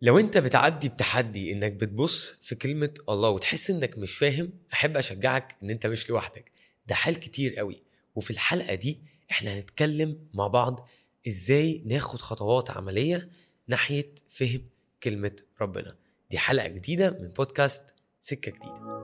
لو انت بتعدي بتحدي انك بتبص في كلمة الله وتحس انك مش فاهم احب اشجعك ان انت مش لوحدك ده حال كتير قوي وفي الحلقة دي احنا هنتكلم مع بعض ازاي ناخد خطوات عملية ناحية فهم كلمة ربنا دي حلقة جديدة من بودكاست سكة جديدة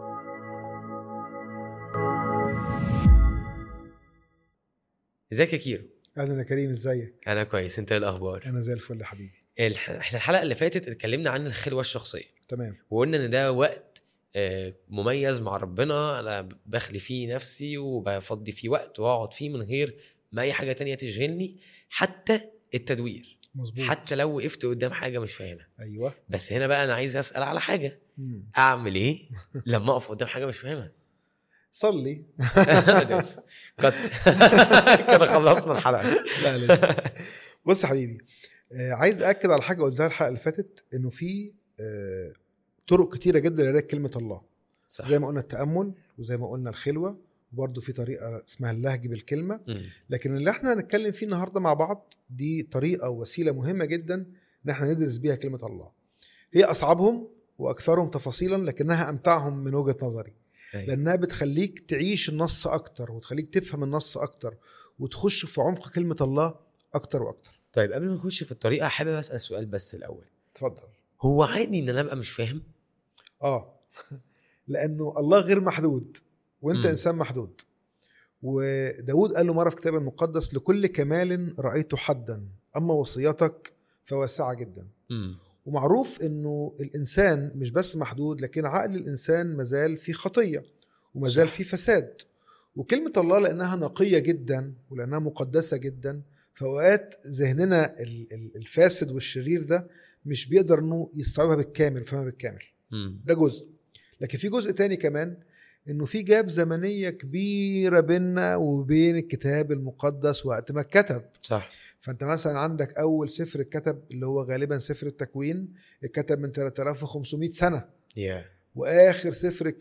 ازيك يا كيرو اهلا يا كريم ازيك انا كويس انت ايه الاخبار انا زي الفل يا حبيبي الح- احنا الحلقة اللي فاتت اتكلمنا عن الخلوة الشخصية تمام وقلنا ان ده وقت آه، مميز مع ربنا انا بخلي فيه نفسي وبفضي فيه وقت واقعد فيه من غير ما اي حاجه تانية تشغلني حتى التدوير مظبوط حتى لو وقفت قدام حاجه مش فاهمها ايوه بس هنا بقى انا عايز اسال على حاجه مم. اعمل ايه لما اقف قدام حاجه مش فاهمها صلي كت كده خلصنا الحلقه لا لسه بص يا حبيبي آه عايز اكد على حاجه قلتها الحلقه اللي فاتت انه في آه طرق كتيره جدا لقراءه كلمه الله صح زي ما قلنا التامل وزي ما قلنا الخلوه وبرضه في طريقه اسمها اللهج بالكلمه مم. لكن اللي احنا هنتكلم فيه النهارده مع بعض دي طريقه ووسيله مهمه جدا ان احنا ندرس بيها كلمه الله هي اصعبهم واكثرهم تفاصيلا لكنها امتعهم من وجهه نظري أيوة. لانها بتخليك تعيش النص اكتر وتخليك تفهم النص اكتر وتخش في عمق كلمه الله اكتر واكتر طيب قبل ما نخش في الطريقه حابب اسال سؤال بس الاول اتفضل هو عادي ان انا ابقى مش فاهم اه لانه الله غير محدود وانت مم. انسان محدود وداود قال له مره في الكتاب المقدس لكل كمال رايت حدا اما وصيتك فواسعه جدا مم. ومعروف انه الانسان مش بس محدود لكن عقل الانسان مازال في خطيه ومازال صح. في فساد وكلمه الله لانها نقيه جدا ولانها مقدسه جدا فاوقات ذهننا ال- ال- الفاسد والشرير ده مش بيقدر انه يستوعبها بالكامل يفهمها بالكامل مم. ده جزء لكن في جزء تاني كمان انه في جاب زمنيه كبيره بيننا وبين الكتاب المقدس وقت ما اتكتب صح فانت مثلا عندك اول سفر اتكتب اللي هو غالبا سفر التكوين اتكتب من 3500 سنه يا واخر سفر اتكتب